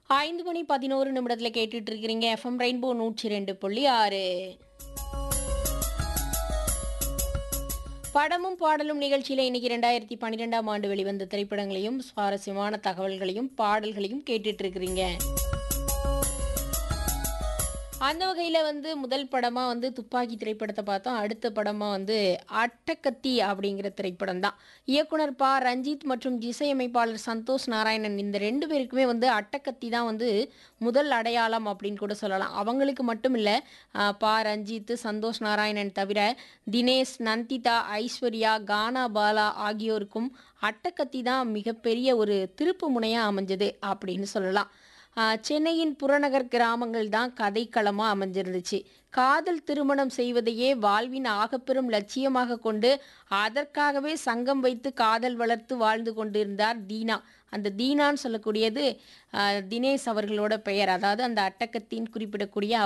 ஐந்து மணி பதினோரு நிமிடத்துல கேட்டுட்டு இருக்கிறீங்க எஃப்எம் ரெயின்போ நூற்றி ரெண்டு புள்ளி ஆறு படமும் பாடலும் நிகழ்ச்சியில இன்னைக்கு ரெண்டாயிரத்தி பன்னிரெண்டாம் ஆண்டு வெளிவந்த திரைப்படங்களையும் சுவாரஸ்யமான தகவல்களையும் பாடல்களையும் கேட்டுட்டு இருக்கிறீங்க அந்த வகையில் வந்து முதல் படமாக வந்து துப்பாக்கி திரைப்படத்தை பார்த்தோம் அடுத்த படமாக வந்து அட்டக்கத்தி அப்படிங்கிற திரைப்படம் தான் இயக்குனர் பா ரஞ்சித் மற்றும் இசையமைப்பாளர் சந்தோஷ் நாராயணன் இந்த ரெண்டு பேருக்குமே வந்து அட்டக்கத்தி தான் வந்து முதல் அடையாளம் அப்படின்னு கூட சொல்லலாம் அவங்களுக்கு மட்டும் இல்லை பா ரஞ்சித் சந்தோஷ் நாராயணன் தவிர தினேஷ் நந்திதா ஐஸ்வர்யா கானா பாலா ஆகியோருக்கும் அட்டக்கத்தி தான் மிகப்பெரிய ஒரு திருப்பு முனையாக அமைஞ்சது அப்படின்னு சொல்லலாம் ஆஹ் சென்னையின் புறநகர் கிராமங்கள் தான் கதைக்களமாக அமைஞ்சிருந்துச்சு காதல் திருமணம் செய்வதையே வாழ்வின் ஆகப்பெரும் லட்சியமாக கொண்டு அதற்காகவே சங்கம் வைத்து காதல் வளர்த்து வாழ்ந்து கொண்டிருந்தார் தீனா அந்த தீனான்னு சொல்லக்கூடியது ஆஹ் தினேஷ் அவர்களோட பெயர் அதாவது அந்த அட்டக்கத்தின் குறிப்பிடக்கூடிய